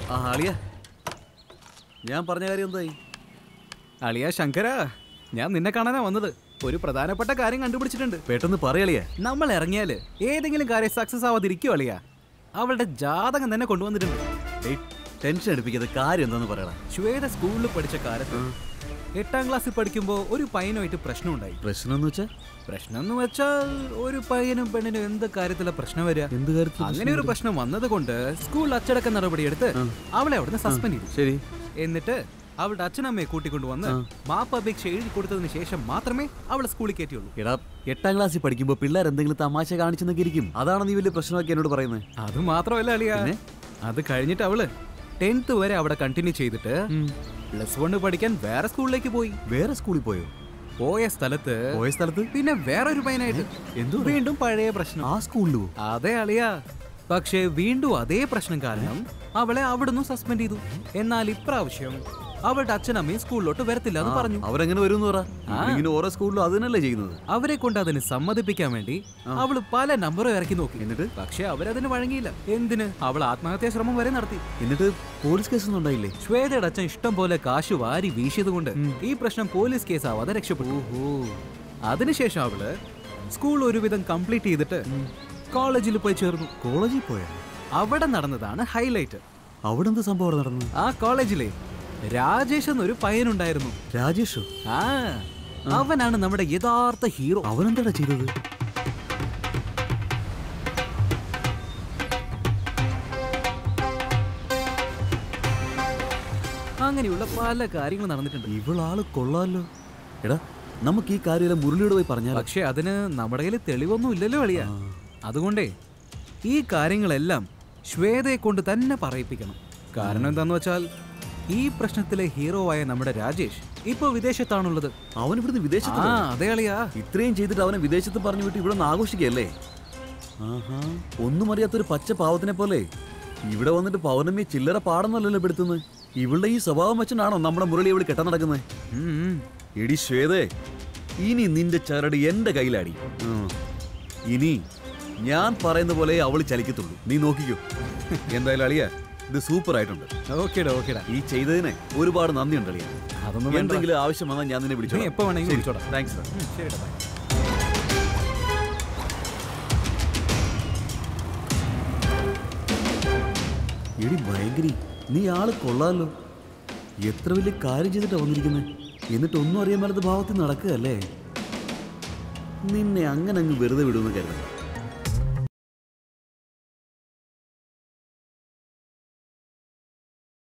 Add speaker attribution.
Speaker 1: ആ അളിയ ഞാൻ പറഞ്ഞ കാര്യം എന്തായി
Speaker 2: അളിയ ശങ്കര ഞാൻ നിന്നെ കാണാനാ വന്നത് ഒരു പ്രധാനപ്പെട്ട കാര്യം കണ്ടുപിടിച്ചിട്ടുണ്ട്
Speaker 1: പെട്ടെന്ന് പറയളിയ
Speaker 2: നമ്മൾ ഇറങ്ങിയാല് ഏതെങ്കിലും കാര്യം സക്സസ് ആവാതിരിക്കും അളിയ അവളുടെ ജാതകം തന്നെ കൊണ്ടുവന്നിട്ടുണ്ട്
Speaker 1: ടെൻഷൻ അടുപ്പിക്കാതെ കാര്യം എന്താന്ന് പറയടാ
Speaker 2: ശ്വേത സ്കൂളിൽ പഠിച്ച കാലത്ത് എട്ടാം ക്ലാസ്സിൽ പഠിക്കുമ്പോൾ ഒരു പയ്യനുമായിട്ട് പ്രശ്നമുണ്ടായി
Speaker 1: പ്രശ്നം എന്ന് വെച്ചാ
Speaker 2: പ്രശ്നം എന്ന് വെച്ചാൽ ഒരു പയ്യനും പെണ്ണിനും എന്ത് കാര്യത്തിലാ പ്രശ്നം വരിക
Speaker 1: എന്ത് കാര്യത്തിൽ
Speaker 2: അങ്ങനെ ഒരു പ്രശ്നം വന്നത് കൊണ്ട് സ്കൂൾ അച്ചടക്ക നടപടിയെടുത്ത് അവളെ അവിടുന്ന് സസ്പെൻഡ് ചെയ്തു
Speaker 1: ശരി
Speaker 2: എന്നിട്ട് അവളുടെ അച്ഛനമ്മയെ കൂട്ടിക്കൊണ്ടുവന്ന് മാപ്പ് അപേക്ഷ എഴുതി കൊടുത്തതിന് ശേഷം മാത്രമേ അവളെ സ്കൂളിൽ കയറ്റിയുള്ളൂ
Speaker 1: എടാ എട്ടാം ക്ലാസ്സിൽ പഠിക്കുമ്പോ പിള്ളേർ എന്തെങ്കിലും തമാശ കാണിച്ചെന്നൊക്കെ ഇരിക്കും അതാണ് നീ വലിയ പ്രശ്നമൊക്കെ എന്നോട് പറയുന്നത്
Speaker 2: അത് മാത്രമല്ല അളിയ അത് കഴിഞ്ഞിട്ട് അവള് ടെൻത്ത് വരെ അവിടെ കണ്ടിന്യൂ ചെയ്തിട്ട് പ്ലസ് വണ് പഠിക്കാൻ വേറെ സ്കൂളിലേക്ക് പോയി
Speaker 1: വേറെ സ്കൂളിൽ പോയോ
Speaker 2: പോയ സ്ഥലത്ത്
Speaker 1: പോയ സ്ഥലത്ത്
Speaker 2: പിന്നെ വേറൊരു പയ്യനായിട്ട്
Speaker 1: എന്തോ
Speaker 2: വീണ്ടും പഴയ പ്രശ്നം
Speaker 1: ആ സ്കൂളിൽ പോ
Speaker 2: അതെ അളിയ പക്ഷേ വീണ്ടും അതേ പ്രശ്നം കാരണം അവളെ അവിടുന്ന് സസ്പെൻഡ് ചെയ്തു എന്നാൽ ഇപ്രാവശ്യം അവളുടെ അച്ഛനമ്മയും സ്കൂളിലോട്ട് വരത്തില്ല എന്ന് പറഞ്ഞു
Speaker 1: അവരെങ്ങനെ വരും എന്ന് പറ ഇങ്ങനെ ഓരോ സ്കൂളിലും അത് തന്നെയല്ലേ ചെയ്യുന്നത്
Speaker 2: അവരെ കൊണ്ട് അതിന് സമ്മതിപ്പിക്കാൻ വേണ്ടി അവള് പല നമ്പറും ഇറക്കി നോക്കി
Speaker 1: എന്നിട്ട്
Speaker 2: പക്ഷെ അവരതിന് വഴങ്ങിയില്ല എന്തിന് അവൾ ആത്മഹത്യാ ശ്രമം വരെ നടത്തി
Speaker 1: എന്നിട്ട് പോലീസ് കേസൊന്നും ഉണ്ടായില്ലേ
Speaker 2: ശ്വേതയുടെ അച്ഛൻ ഇഷ്ടം പോലെ കാശ് വാരി വീശിയത് കൊണ്ട് ഈ പ്രശ്നം പോലീസ് കേസ് ആവാതെ രക്ഷപ്പെട്ടു അതിനുശേഷം അവള് സ്കൂൾ ഒരുവിധം കംപ്ലീറ്റ് ചെയ്തിട്ട് കോളേജിൽ പോയി ചേർന്നു
Speaker 1: കോളേജിൽ പോയാ
Speaker 2: അവിടെ നടന്നതാണ് ഹൈലൈറ്റ്
Speaker 1: അവിടെ എന്ത് സംഭവം അവിടെ നടന്നു
Speaker 2: ആ കോളേജിലെ രാജേഷ് എന്നൊരു പയ്യനുണ്ടായിരുന്നു
Speaker 1: രാജേഷോ
Speaker 2: ആ അവനാണ് നമ്മുടെ യഥാർത്ഥ ഹീറോ
Speaker 1: അവനെന്താടാ ചെയ്തത്
Speaker 2: അങ്ങനെയുള്ള പല കാര്യങ്ങളും നടന്നിട്ടുണ്ട്
Speaker 1: ഇവളാള് കൊള്ളാലോ എടാ നമുക്ക് ഈ കാര്യമെല്ലാം മുരളിയോട് പോയി പറഞ്ഞാലോ
Speaker 2: പക്ഷെ അതിന് നമ്മുടെ കയ്യിൽ തെളിവൊന്നും ഇല്ലല്ലോ അളിയ അതുകൊണ്ടേ ഈ കാര്യങ്ങളെല്ലാം ശ്വേതയെ കൊണ്ട് തന്നെ പറയിപ്പിക്കണം കാരണം എന്താന്ന് വെച്ചാൽ ഈ പ്രശ്നത്തിലെ ഹീറോ ആയ നമ്മുടെ രാജേഷ് ഇപ്പൊ വിദേശത്താണുള്ളത്
Speaker 1: അവൻ ഇവിടുന്ന് വിദേശത്ത്
Speaker 2: ആ അതെ അളിയാ
Speaker 1: ഇത്രയും ചെയ്തിട്ട് അവനെ വിദേശത്ത് പറഞ്ഞു വിട്ട് ഇവിടെ നിന്ന് ആഘോഷിക്കല്ലേ ആഹാ ഒന്നും അറിയാത്തൊരു പച്ച പാവത്തിനെ പോലെ ഇവിടെ വന്നിട്ട് പൗർണമി ചില്ലറ പാടന്നല്ലല്ലോ പെടുത്തുന്നത് ഇവളുടെ ഈ സ്വഭാവം വെച്ചിട്ടാണോ നമ്മുടെ മുരളി ഇവിടെ കെട്ടാൻ നടക്കുന്നത്
Speaker 2: ഉം, ഉം.
Speaker 1: എടി ശ്വേതേ ഇനി നിന്റെ ചരട് എന്റെ കയ്യിലാടി ഉം. ഇനി ഞാൻ പറയുന്ന പോലെ അവള് ചലിക്കത്തുള്ളൂ നീ നോക്കിക്കോ എന്തായാലും അളിയ ഇത് സൂപ്പർ ആയിട്ടുണ്ട്
Speaker 2: ഓക്കേടാ ഓക്കേടാ
Speaker 1: ഈ ചെയ്തതിന് ഒരുപാട് നന്ദിയുണ്ട് അളിയ
Speaker 2: അതൊന്നും വേണ്ട
Speaker 1: എന്തെങ്കിലും ആവശ്യം വന്നാൽ ഞാൻ നിന്നെ
Speaker 2: നീ
Speaker 1: വിളിച്ചു
Speaker 2: എപ്പോ വേണമെങ്കിലും വിളിച്ചോടാ
Speaker 1: താങ്ക്സ്
Speaker 2: ഉം, ശരിടാ ബൈ
Speaker 1: എടി ഭയങ്കരി നീ ആള് കൊള്ളാലോ എത്ര വലിയ കാര്യം ചെയ്തിട്ടാ വന്നിരിക്കുന്നത് എന്നിട്ട് ഒന്നും അറിയാൻ മേലാത്ത ഭാവത്തിൽ നടക്കുകയല്ലേ നിന്നെ അങ്ങനെ അങ്ങ് വെറുതെ വിടുമെന്ന് കരുതണം